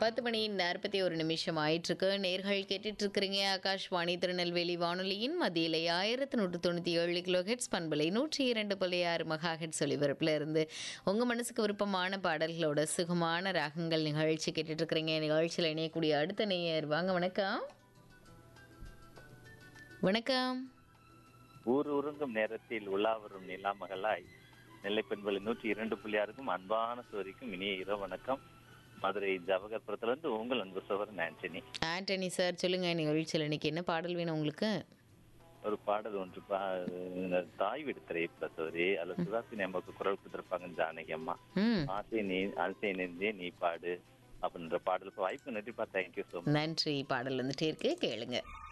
பத்து மணி நாற்பத்தி ஒரு நிமிஷம் ஆயிட்டிருக்கு நேர்கள் கேட்டுட்டு இருக்கிறீங்க ஆகாஷ்வாணி திருநெல்வேலி வானொலியின் மத்தியிலே ஆயிரத்தி நூற்று தொண்ணூற்றி ஏழு கிலோ ஹெட்ஸ் பண்பலை நூற்றி இரண்டு புள்ளி ஆறு மகா ஹெட்ஸ் ஒலிபரப்பில் இருந்து உங்கள் மனசுக்கு விருப்பமான பாடல்களோட சுகமான ராகங்கள் நிகழ்ச்சி கேட்டுட்டு இருக்கிறீங்க நிகழ்ச்சியில் இணையக்கூடிய அடுத்த நேயர் வாங்க வணக்கம் வணக்கம் ஊர் உறங்கும் நேரத்தில் உலா வரும் நிலாமகளாய் நெல்லை பெண்பலி நூற்றி இரண்டு புள்ளியாருக்கும் அன்பான சோரிக்கும் இனிய இரவு வணக்கம் மதுரை ஜவகர்புரத்துல இருந்து உங்கள் அன்பு சோதரன் ஆண்டனி ஆண்டனி சார் சொல்லுங்க நிகழ்ச்சியில் இன்னைக்கு என்ன பாடல் வேணும் உங்களுக்கு ஒரு பாடல் ஒன்று பா- இந்த தாய் வீடு திரைப்பட சோரி அதுல சுதாசினி அம்மாவுக்கு குரல் கொடுத்திருப்பாங்க ஜானகி அம்மா ம் ஆசை நீ ஆசை நெஞ்சே நீ பாடு அப்படின்ற பாடலுக்கு வாய்ப்பு நன்றிப்பா தேங்க்யூ ஸோ மச் நன்றி பாடல் வந்துட்டே இருக்கு கேளுங்க